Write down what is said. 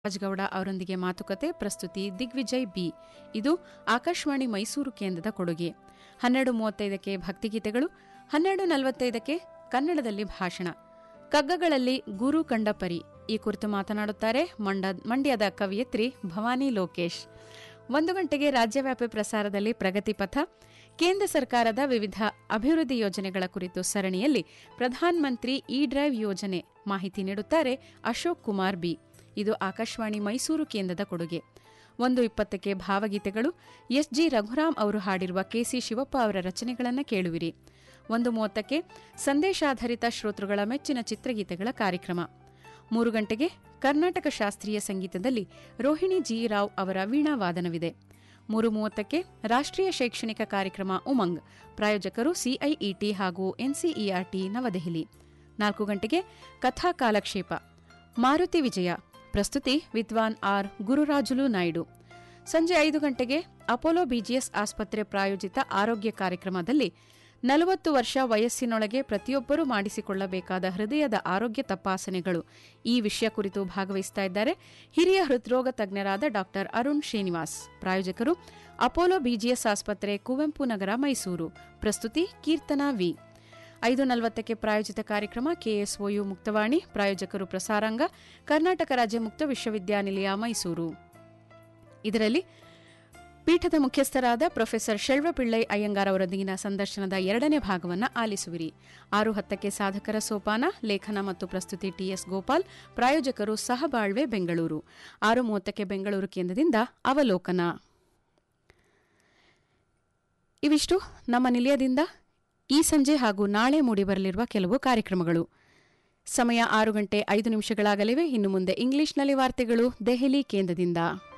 ರಾಜಗೌಡ ಅವರೊಂದಿಗೆ ಮಾತುಕತೆ ಪ್ರಸ್ತುತಿ ದಿಗ್ವಿಜಯ್ ಬಿ ಇದು ಆಕಾಶವಾಣಿ ಮೈಸೂರು ಕೇಂದ್ರದ ಕೊಡುಗೆ ಹನ್ನೆರಡು ಮೂವತ್ತೈದಕ್ಕೆ ಭಕ್ತಿಗೀತೆಗಳು ಹನ್ನೆರಡು ನಲವತ್ತೈದಕ್ಕೆ ಕನ್ನಡದಲ್ಲಿ ಭಾಷಣ ಕಗ್ಗಗಳಲ್ಲಿ ಗುರು ಕಂಡಪರಿ ಈ ಕುರಿತು ಮಾತನಾಡುತ್ತಾರೆ ಮಂಡ ಮಂಡ್ಯದ ಕವಿಯತ್ರಿ ಭವಾನಿ ಲೋಕೇಶ್ ಒಂದು ಗಂಟೆಗೆ ರಾಜ್ಯವ್ಯಾಪಿ ಪ್ರಸಾರದಲ್ಲಿ ಪ್ರಗತಿ ಪಥ ಕೇಂದ್ರ ಸರ್ಕಾರದ ವಿವಿಧ ಅಭಿವೃದ್ಧಿ ಯೋಜನೆಗಳ ಕುರಿತು ಸರಣಿಯಲ್ಲಿ ಪ್ರಧಾನ ಮಂತ್ರಿ ಇ ಡ್ರೈವ್ ಯೋಜನೆ ಮಾಹಿತಿ ನೀಡುತ್ತಾರೆ ಅಶೋಕ್ ಕುಮಾರ್ ಬಿ ಇದು ಆಕಾಶವಾಣಿ ಮೈಸೂರು ಕೇಂದ್ರದ ಕೊಡುಗೆ ಒಂದು ಇಪ್ಪತ್ತಕ್ಕೆ ಭಾವಗೀತೆಗಳು ಎಸ್ಜಿ ರಘುರಾಮ್ ಅವರು ಹಾಡಿರುವ ಕೆಸಿ ಶಿವಪ್ಪ ಅವರ ರಚನೆಗಳನ್ನು ಕೇಳುವಿರಿ ಒಂದು ಮೂವತ್ತಕ್ಕೆ ಸಂದೇಶಾಧಾರಿತ ಶ್ರೋತೃಗಳ ಮೆಚ್ಚಿನ ಚಿತ್ರಗೀತೆಗಳ ಕಾರ್ಯಕ್ರಮ ಮೂರು ಗಂಟೆಗೆ ಕರ್ನಾಟಕ ಶಾಸ್ತ್ರೀಯ ಸಂಗೀತದಲ್ಲಿ ರೋಹಿಣಿ ಜಿ ರಾವ್ ಅವರ ವೀಣಾ ವಾದನವಿದೆ ಮೂರು ಮೂವತ್ತಕ್ಕೆ ರಾಷ್ಟ್ರೀಯ ಶೈಕ್ಷಣಿಕ ಕಾರ್ಯಕ್ರಮ ಉಮಂಗ್ ಪ್ರಾಯೋಜಕರು ಸಿಐಇಟಿ ಹಾಗೂ ಎನ್ಸಿಇಆರ್ಟಿ ನವದೆಹಲಿ ನಾಲ್ಕು ಗಂಟೆಗೆ ಕಥಾ ಕಾಲಕ್ಷೇಪ ಮಾರುತಿ ವಿಜಯ ಪ್ರಸ್ತುತಿ ವಿದ್ವಾನ್ ಆರ್ ಗುರುರಾಜುಲು ನಾಯ್ಡು ಸಂಜೆ ಐದು ಗಂಟೆಗೆ ಅಪೋಲೋ ಬಿಜಿಎಸ್ ಆಸ್ಪತ್ರೆ ಪ್ರಾಯೋಜಿತ ಆರೋಗ್ಯ ಕಾರ್ಯಕ್ರಮದಲ್ಲಿ ನಲವತ್ತು ವರ್ಷ ವಯಸ್ಸಿನೊಳಗೆ ಪ್ರತಿಯೊಬ್ಬರೂ ಮಾಡಿಸಿಕೊಳ್ಳಬೇಕಾದ ಹೃದಯದ ಆರೋಗ್ಯ ತಪಾಸಣೆಗಳು ಈ ವಿಷಯ ಕುರಿತು ಭಾಗವಹಿಸ್ತಾ ಇದ್ದಾರೆ ಹಿರಿಯ ಹೃದ್ರೋಗ ತಜ್ಞರಾದ ಡಾ ಅರುಣ್ ಶ್ರೀನಿವಾಸ್ ಪ್ರಾಯೋಜಕರು ಅಪೋಲೋ ಬಿಜಿಎಸ್ ಆಸ್ಪತ್ರೆ ಕುವೆಂಪು ನಗರ ಮೈಸೂರು ಪ್ರಸ್ತುತಿ ಕೀರ್ತನಾ ವಿ ಐದು ನಲವತ್ತಕ್ಕೆ ಪ್ರಾಯೋಜಿತ ಕಾರ್ಯಕ್ರಮ ಕೆಎಸ್ಒಯು ಮುಕ್ತವಾಣಿ ಪ್ರಾಯೋಜಕರು ಪ್ರಸಾರಾಂಗ ಕರ್ನಾಟಕ ರಾಜ್ಯ ಮುಕ್ತ ವಿಶ್ವವಿದ್ಯಾನಿಲಯ ಮೈಸೂರು ಇದರಲ್ಲಿ ಪೀಠದ ಮುಖ್ಯಸ್ಥರಾದ ಪ್ರೊಫೆಸರ್ ಶೆಲ್ವಪಿಳ್ಳೈ ಅಯ್ಯಂಗಾರ್ ಅವರೊಂದಿಗಿನ ಸಂದರ್ಶನದ ಎರಡನೇ ಭಾಗವನ್ನು ಆಲಿಸುವಿರಿ ಆರು ಹತ್ತಕ್ಕೆ ಸಾಧಕರ ಸೋಪಾನ ಲೇಖನ ಮತ್ತು ಪ್ರಸ್ತುತಿ ಟಿಎಸ್ ಗೋಪಾಲ್ ಪ್ರಾಯೋಜಕರು ಸಹಬಾಳ್ವೆ ಬೆಂಗಳೂರು ಆರು ಮೂವತ್ತಕ್ಕೆ ಬೆಂಗಳೂರು ಕೇಂದ್ರದಿಂದ ಅವಲೋಕನ ಇವಿಷ್ಟು ನಮ್ಮ ನಿಲಯದಿಂದ ಈ ಸಂಜೆ ಹಾಗೂ ನಾಳೆ ಮೂಡಿಬರಲಿರುವ ಕೆಲವು ಕಾರ್ಯಕ್ರಮಗಳು ಸಮಯ ಆರು ಗಂಟೆ ಐದು ನಿಮಿಷಗಳಾಗಲಿವೆ ಇನ್ನು ಮುಂದೆ ಇಂಗ್ಲಿಷ್ನಲ್ಲಿ ವಾರ್ತೆಗಳು ದೆಹಲಿ ಕೇಂದ್ರದಿಂದ